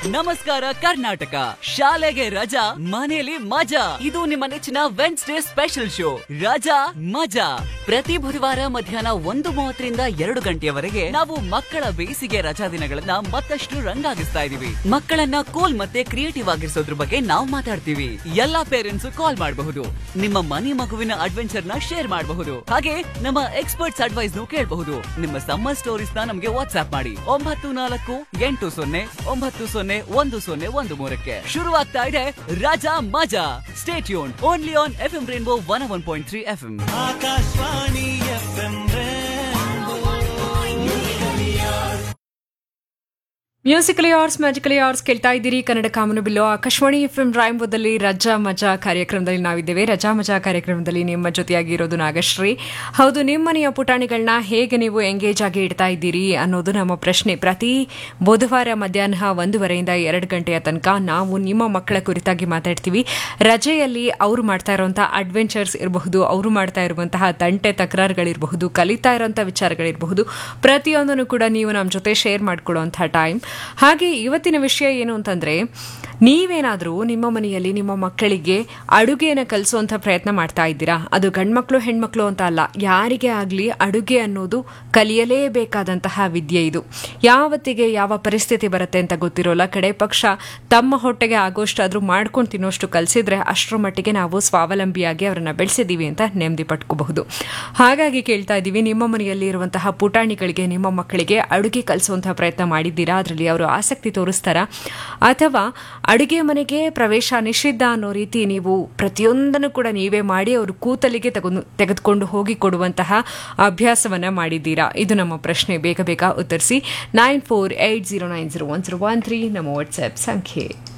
ನಮಸ್ಕಾರ ಕರ್ನಾಟಕ ಶಾಲೆಗೆ ರಜಾ ಮನೆಯಲ್ಲಿ ಮಜಾ ಇದು ನಿಮ್ಮ ನೆಚ್ಚಿನ ವೆನ್ಸ್ಡೇ ಸ್ಪೆಷಲ್ ಶೋ ರಜಾ ಮಜಾ ಪ್ರತಿ ಬುಧವಾರ ಮಧ್ಯಾಹ್ನ ಒಂದು ಮೂವತ್ತರಿಂದ ಎರಡು ಗಂಟೆಯವರೆಗೆ ನಾವು ಮಕ್ಕಳ ಬೇಸಿಗೆ ರಜಾ ದಿನಗಳನ್ನ ಮತ್ತಷ್ಟು ರಂಗಾಗಿಸ್ತಾ ಇದೀವಿ ಮಕ್ಕಳನ್ನ ಕೂಲ್ ಮತ್ತೆ ಕ್ರಿಯೇಟಿವ್ ಆಗಿರಿಸೋದ್ರ ಬಗ್ಗೆ ನಾವು ಮಾತಾಡ್ತೀವಿ ಎಲ್ಲಾ ಪೇರೆಂಟ್ಸ್ ಕಾಲ್ ಮಾಡಬಹುದು ನಿಮ್ಮ ಮನೆ ಮಗುವಿನ ಅಡ್ವೆಂಚರ್ ನ ಶೇರ್ ಮಾಡಬಹುದು ಹಾಗೆ ನಮ್ಮ ಎಕ್ಸ್ಪರ್ಟ್ಸ್ ಅಡ್ವೈಸ್ ನು ಕೇಳಬಹುದು ನಿಮ್ಮ ಸಮ್ಮರ್ ಸ್ಟೋರೀಸ್ ನ ನಮಗೆ ವಾಟ್ಸ್ಆಪ್ ಮಾಡಿ ಒಂಬತ್ತು ನಾಲ್ಕು ಎಂಟು ಸೊನ್ನೆ ಒಂಬತ್ತು ಸೊನ್ನೆ ಒಂದು ಸೊನ್ನೆ ಒಂದು ಮೂರಕ್ಕೆ ಶುರುವಾಗ್ತಾ ಇದೆ ರಾಜಾ ಮಜಾ ಸ್ಟೇಟ್ ಯೂನ್ only on F M rainbow one one point three F M Akashvani F M musically ours magically ours ಕೇಳ್ತಾ ಇದ್ದೀರಿ ಕನ್ನಡ ಕಾಮನು ಬಿಲ್ಲು ಆಕಾಶವಾಣಿ ಎಫ್ ಎಂ ರಾಯಂಬುದಲ್ಲಿ ರಜಾ ಮಜಾ ಕಾರ್ಯಕ್ರಮದಲ್ಲಿ ನಾವಿದ್ದೇವೆ ರಜಾ ಮಜಾ ಕಾರ್ಯಕ್ರಮದಲ್ಲಿ ನಿಮ್ಮ ಜೊತೆಯಾಗಿರೋದು ನಾಗಶ್ರೀ ಹೌದು ನಿಮ್ಮ ಮನೆಯ ಪುಟಾಣಿಗಳನ್ನ ಹೇಗೆ ನೀವು ಎಂಗೇಜ್ ಆಗಿ ಇಡ್ತಾ ಇದ್ದೀರಿ ಅನ್ನೋದು ನಮ್ಮ ಪ್ರಶ್ನೆ ಪ್ರತಿ ಬುಧವಾರ ಮಧ್ಯಾಹ್ನ ಒಂದೂವರೆಯಿಂದ ಎರಡು ಗಂಟೆಯ ತನಕ ನಾವು ನಿಮ್ಮ ಮಕ್ಕಳ ಕುರಿತಾಗಿ ಮಾತಾಡ್ತೀವಿ ರಜೆಯಲ್ಲಿ ಅವರು ಮಾಡ್ತಾ ಇರುವಂತಹ ಅಡ್ವೆಂಚರ್ಸ್ ಇರಬಹುದು ಅವರು ಮಾಡ್ತಾ ಇರುವಂತಹ ತಂಟೆ ತಕರಾರುಗಳಿರಬಹುದು ಕಲಿತಾ ಇರುವಂತಹ ವಿಚಾರಗಳಿರಬಹುದು ಪ್ರತಿಯೊಂದನ್ನು ಕೂಡ ನೀವು ನಮ್ಮ ಜೊತೆ ಶೇರ್ ಮಾಡ್ಕೊಳ್ಳುವಂತಹ ಟೈಮ್ ಹಾಗೆ ಇವತ್ತಿನ ವಿಷಯ ಏನು ಅಂತಂದ್ರೆ ನೀವೇನಾದರೂ ನಿಮ್ಮ ಮನೆಯಲ್ಲಿ ನಿಮ್ಮ ಮಕ್ಕಳಿಗೆ ಅಡುಗೆಯನ್ನು ಕಲಿಸುವಂಥ ಪ್ರಯತ್ನ ಮಾಡ್ತಾ ಇದ್ದೀರಾ ಅದು ಗಂಡ್ಮಕ್ಳು ಹೆಣ್ಮಕ್ಳು ಅಂತ ಅಲ್ಲ ಯಾರಿಗೇ ಆಗಲಿ ಅಡುಗೆ ಅನ್ನೋದು ಕಲಿಯಲೇಬೇಕಾದಂತಹ ವಿದ್ಯೆ ಇದು ಯಾವತ್ತಿಗೆ ಯಾವ ಪರಿಸ್ಥಿತಿ ಬರುತ್ತೆ ಅಂತ ಗೊತ್ತಿರೋಲ್ಲ ಕಡೆ ಪಕ್ಷ ತಮ್ಮ ಹೊಟ್ಟೆಗೆ ಆಗೋಷ್ಟಾದ್ರೂ ಮಾಡ್ಕೊಂಡು ತಿನ್ನೋಷ್ಟು ಕಲಿಸಿದ್ರೆ ಅಷ್ಟರ ಮಟ್ಟಿಗೆ ನಾವು ಸ್ವಾವಲಂಬಿಯಾಗಿ ಅವರನ್ನ ಬೆಳೆಸಿದ್ದೀವಿ ಅಂತ ನೆಮ್ಮದಿ ಪಟ್ಕೋಬಹುದು ಹಾಗಾಗಿ ಕೇಳ್ತಾ ಇದ್ದೀವಿ ನಿಮ್ಮ ಮನೆಯಲ್ಲಿ ಇರುವಂತಹ ಪುಟಾಣಿಗಳಿಗೆ ನಿಮ್ಮ ಮಕ್ಕಳಿಗೆ ಅಡುಗೆ ಕಲಿಸುವಂತಹ ಪ್ರಯತ್ನ ಮಾಡಿದ್ದೀರಾ ಅದರಲ್ಲಿ ಅವರು ಆಸಕ್ತಿ ತೋರಿಸ್ತಾರಾ ಅಥವಾ ಅಡುಗೆ ಮನೆಗೆ ಪ್ರವೇಶ ನಿಷಿದ್ಧ ಅನ್ನೋ ರೀತಿ ನೀವು ಪ್ರತಿಯೊಂದನ್ನು ಕೂಡ ನೀವೇ ಮಾಡಿ ಅವರು ಕೂತಲಿಗೆ ತೆಗೆದು ತೆಗೆದುಕೊಂಡು ಹೋಗಿ ಕೊಡುವಂತಹ ಅಭ್ಯಾಸವನ್ನ ಮಾಡಿದ್ದೀರಾ ಇದು ನಮ್ಮ ಪ್ರಶ್ನೆ ಬೇಗ ಬೇಗ ಉತ್ತರಿಸಿ nine four eight zero nine zero one zero one three ನಮ್ಮ ವಾಟ್ಸ್ಆ್ಯಪ್ ಸಂಖ್ಯೆ